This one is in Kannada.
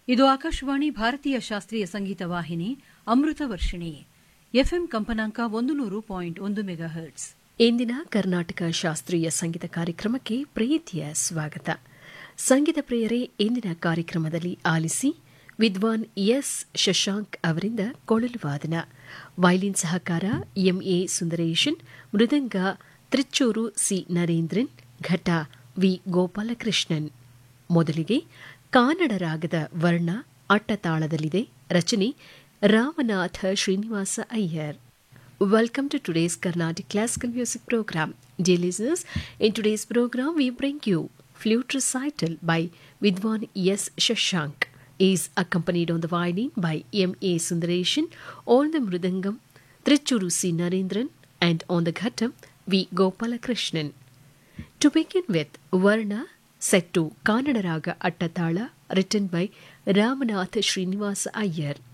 ಇದು ಆಕಾಶವಾಣಿ ಭಾರತೀಯ ಶಾಸ್ತ್ರೀಯ ಸಂಗೀತ ವಾಹಿನಿ ಅಮೃತ ವರ್ಷಿಣಿ ಎಫ್ಎಂ ಕಂಪನಾಂಕ ಒಂದು ನೂರು ಪಾಯಿಂಟ್ ಒಂದು ಮೆಗಾ ಹರ್ಟ್ಸ್ ಇಂದಿನ ಕರ್ನಾಟಕ ಶಾಸ್ತ್ರೀಯ ಸಂಗೀತ ಕಾರ್ಯಕ್ರಮಕ್ಕೆ ಪ್ರೀತಿಯ ಸ್ವಾಗತ ಸಂಗೀತ ಪ್ರಿಯರೇ ಇಂದಿನ ಕಾರ್ಯಕ್ರಮದಲ್ಲಿ ಆಲಿಸಿ ವಿದ್ವಾನ್ ಎಸ್ ಶಶಾಂಕ್ ಅವರಿಂದ ಕೊಳಲು ವಾದನ ವೈಲಿನ್ ಸಹಕಾರ ಎಂಎ ಸುಂದರೇಶನ್ ಮೃದಂಗ ತ್ರಿಚ್ಚೂರು ಸಿ ನರೇಂದ್ರನ್ ಘಟ ವಿ ಗೋಪಾಲಕೃಷ್ಣನ್ ಮೊದಲಿಗೆ ಕಾನಡ ರಾಗದ ವರ್ಣ ಅಟ್ಟತಾಳದಲ್ಲಿದೆ ರಚನೆ Ramnath Srinivasa Iyer Welcome to today's Carnatic Classical Music Program. Dear listeners, in today's program we bring you Flute Recital by Vidwan S. Shashank. He is accompanied on the violin by M. A. Sundareshan, on the mridangam Trichuru C. Narendran, and on the ghatam V. Gopalakrishnan. To begin with, Varna set to Kannada Raga Attatala, written by Ramanath Srinivasa Iyer.